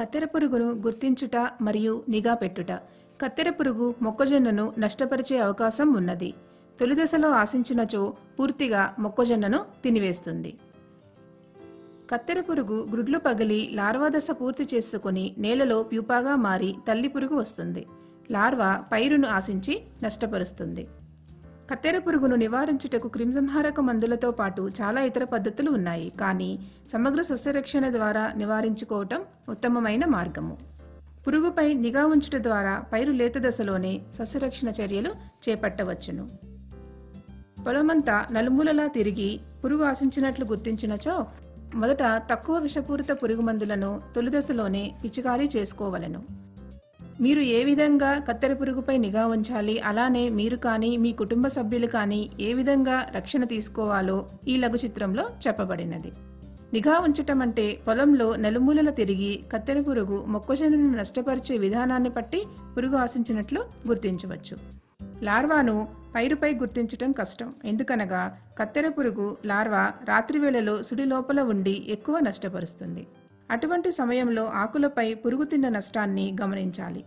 కత్తెర పురుగును గుర్తించుట మరియు నిఘా పెట్టుట కత్తెర పురుగు మొక్కజొన్నను నష్టపరిచే అవకాశం ఉన్నది తొలి దశలో ఆశించినచో పూర్తిగా మొక్కజొన్నను తినివేస్తుంది కత్తెర పురుగు గ్రుడ్లు పగిలి లార్వా దశ పూర్తి చేసుకుని నేలలో ప్యూపాగా మారి తల్లి పురుగు వస్తుంది లార్వా పైరును ఆశించి నష్టపరుస్తుంది కత్తెర పురుగును నివారించుటకు క్రిమిసంహారక మందులతో పాటు చాలా ఇతర పద్ధతులు ఉన్నాయి కానీ సమగ్ర సస్యరక్షణ ద్వారా నివారించుకోవటం ఉత్తమమైన మార్గము పురుగుపై నిఘా ఉంచుట ద్వారా పైరు లేత దశలోనే సస్యరక్షణ చర్యలు చేపట్టవచ్చును పొలమంతా నలుమూలలా తిరిగి పురుగు ఆశించినట్లు గుర్తించినచో మొదట తక్కువ విషపూరిత పురుగు మందులను తొలి దశలోనే పిచికారీ చేసుకోవలెను మీరు ఏ విధంగా కత్తెర పురుగుపై నిఘా ఉంచాలి అలానే మీరు కానీ మీ కుటుంబ సభ్యులు కానీ ఏ విధంగా రక్షణ తీసుకోవాలో ఈ లఘు చిత్రంలో చెప్పబడినది నిఘా ఉంచటం అంటే పొలంలో నలుమూలల తిరిగి కత్తెర పురుగు మొక్కజొన్నను నష్టపరిచే విధానాన్ని బట్టి పురుగు ఆశించినట్లు గుర్తించవచ్చు లార్వాను పైరుపై గుర్తించటం కష్టం ఎందుకనగా కత్తెర పురుగు లార్వా రాత్రివేళలో సుడి లోపల ఉండి ఎక్కువ నష్టపరుస్తుంది అటువంటి సమయంలో ఆకులపై పురుగు తిన్న నష్టాన్ని గమనించాలి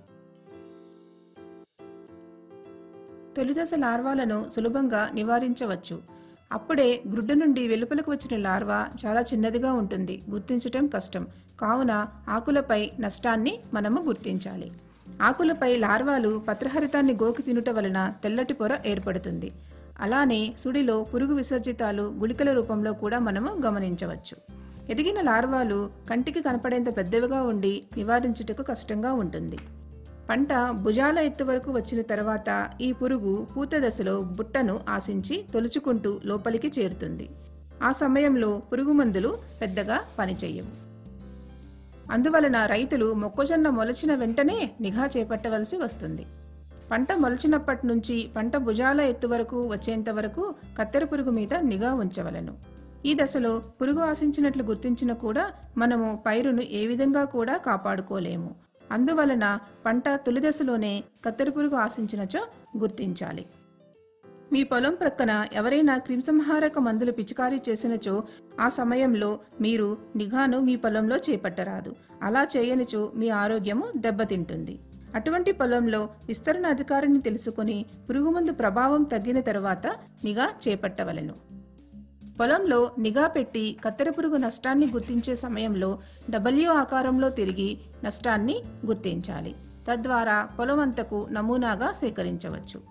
తొలిదశ లార్వాలను సులభంగా నివారించవచ్చు అప్పుడే గ్రుడ్డు నుండి వెలుపలకు వచ్చిన లార్వా చాలా చిన్నదిగా ఉంటుంది గుర్తించటం కష్టం కావున ఆకులపై నష్టాన్ని మనము గుర్తించాలి ఆకులపై లార్వాలు పత్రహరితాన్ని గోకి తినుట వలన తెల్లటి పొర ఏర్పడుతుంది అలానే సుడిలో పురుగు విసర్జితాలు గుళికల రూపంలో కూడా మనము గమనించవచ్చు ఎదిగిన లార్వాలు కంటికి కనపడేంత పెద్దవిగా ఉండి నివారించుటకు కష్టంగా ఉంటుంది పంట భుజాల ఎత్తు వరకు వచ్చిన తర్వాత ఈ పురుగు పూత దశలో బుట్టను ఆశించి తొలుచుకుంటూ లోపలికి చేరుతుంది ఆ సమయంలో పురుగు మందులు పెద్దగా పనిచేయవు అందువలన రైతులు మొక్కజొన్న మొలచిన వెంటనే నిఘా చేపట్టవలసి వస్తుంది పంట మొలచినప్పటి నుంచి పంట భుజాల ఎత్తు వరకు వచ్చేంత వరకు కత్తెర పురుగు మీద నిఘా ఉంచవలను ఈ దశలో పురుగు ఆశించినట్లు గుర్తించిన కూడా మనము పైరును ఏ విధంగా కూడా కాపాడుకోలేము అందువలన పంట తొలి దశలోనే కత్తెర పురుగు ఆశించినచో గుర్తించాలి మీ పొలం ప్రక్కన ఎవరైనా క్రిమిసంహారక మందులు పిచికారీ చేసినచో ఆ సమయంలో మీరు నిఘాను మీ పొలంలో చేపట్టరాదు అలా చేయనిచో మీ ఆరోగ్యము దెబ్బతింటుంది అటువంటి పొలంలో విస్తరణ అధికారిని తెలుసుకుని పురుగుమందు ప్రభావం తగ్గిన తరువాత నిఘా చేపట్టవలెను పొలంలో నిఘా పెట్టి కత్తెర పురుగు నష్టాన్ని గుర్తించే సమయంలో డబ్ల్యూ ఆకారంలో తిరిగి నష్టాన్ని గుర్తించాలి తద్వారా పొలమంతకు నమూనాగా సేకరించవచ్చు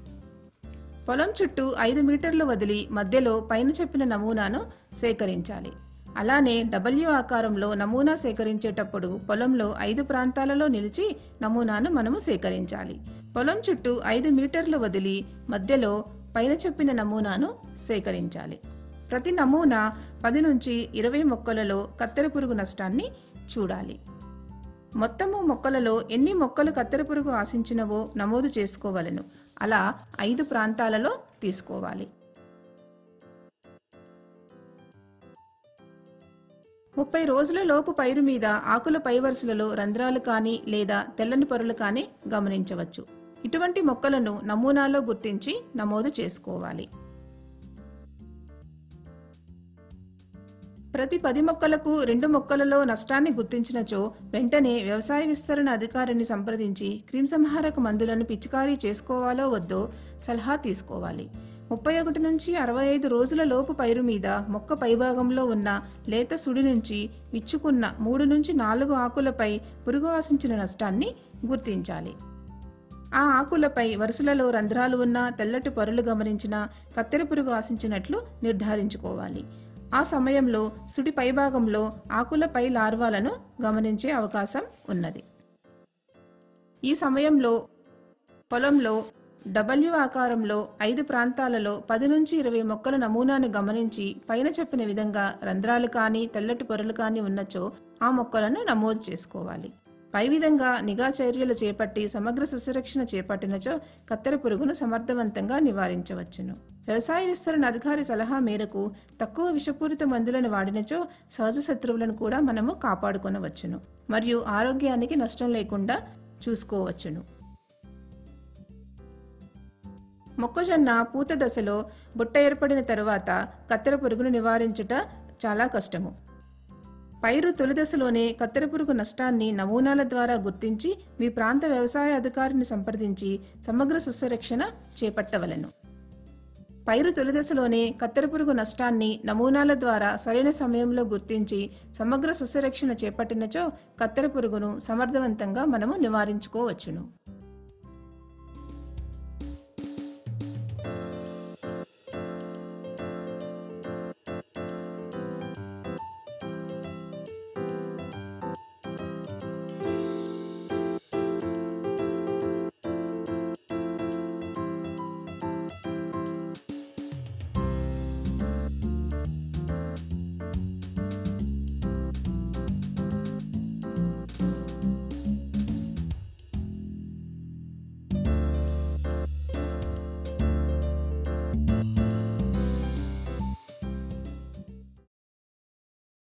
పొలం చుట్టూ ఐదు మీటర్లు వదిలి మధ్యలో పైన చెప్పిన నమూనాను సేకరించాలి అలానే డబ్ల్యూ ఆకారంలో నమూనా సేకరించేటప్పుడు పొలంలో ఐదు ప్రాంతాలలో నిలిచి నమూనాను మనము సేకరించాలి పొలం చుట్టూ ఐదు మీటర్లు వదిలి మధ్యలో పైన చెప్పిన నమూనాను సేకరించాలి ప్రతి నమూనా పది నుంచి ఇరవై మొక్కలలో కత్తెర పురుగు నష్టాన్ని చూడాలి మొత్తము మొక్కలలో ఎన్ని మొక్కలు కత్తెర పురుగు ఆశించినవో నమోదు చేసుకోవలను అలా ఐదు ప్రాంతాలలో తీసుకోవాలి ముప్పై రోజుల లోపు పైరు మీద ఆకుల పై వరుసలలో రంధ్రాలు కానీ లేదా తెల్లని పొరలు కానీ గమనించవచ్చు ఇటువంటి మొక్కలను నమూనాలో గుర్తించి నమోదు చేసుకోవాలి ప్రతి పది మొక్కలకు రెండు మొక్కలలో నష్టాన్ని గుర్తించినచో వెంటనే వ్యవసాయ విస్తరణ అధికారిని సంప్రదించి క్రిమిసంహారక మందులను పిచికారీ చేసుకోవాలో వద్దో సలహా తీసుకోవాలి ముప్పై ఒకటి నుంచి అరవై ఐదు రోజుల లోపు పైరు మీద మొక్క పైభాగంలో ఉన్న లేత సుడి నుంచి విచ్చుకున్న మూడు నుంచి నాలుగు ఆకులపై పురుగు ఆశించిన నష్టాన్ని గుర్తించాలి ఆ ఆకులపై వరుసలలో రంధ్రాలు ఉన్న తెల్లటి పొరలు గమనించిన కత్తెర పురుగు ఆశించినట్లు నిర్ధారించుకోవాలి ఆ సమయంలో సుడి పైభాగంలో ఆకులపై లార్వాలను గమనించే అవకాశం ఉన్నది ఈ సమయంలో పొలంలో డబ్ల్యూ ఆకారంలో ఐదు ప్రాంతాలలో పది నుంచి ఇరవై మొక్కల నమూనాను గమనించి పైన చెప్పిన విధంగా రంధ్రాలు కానీ తెల్లటి పొరలు కానీ ఉన్నచో ఆ మొక్కలను నమోదు చేసుకోవాలి పై విధంగా నిఘా చర్యలు చేపట్టి సమగ్ర సస్యరక్షణ చేపట్టినచో కత్తెర పురుగును సమర్థవంతంగా నివారించవచ్చును వ్యవసాయ విస్తరణ అధికారి సలహా మేరకు తక్కువ విషపూరిత మందులను వాడినచో సహజ శత్రువులను కూడా మనము కాపాడుకొనవచ్చును మరియు ఆరోగ్యానికి నష్టం లేకుండా చూసుకోవచ్చును మొక్కజొన్న పూత దశలో బుట్ట ఏర్పడిన తరువాత కత్తెర పురుగును నివారించుట చాలా కష్టము పైరు తొలి దశలోనే కత్తెర పురుగు నష్టాన్ని నమూనాల ద్వారా గుర్తించి మీ ప్రాంత వ్యవసాయ అధికారిని సంప్రదించి సమగ్ర సస్యరక్షణ చేపట్టవలెను పైరు తొలి దశలోనే కత్తెర పురుగు నష్టాన్ని నమూనాల ద్వారా సరైన సమయంలో గుర్తించి సమగ్ర సస్యరక్షణ చేపట్టినచో కత్తెర పురుగును సమర్థవంతంగా మనము నివారించుకోవచ్చును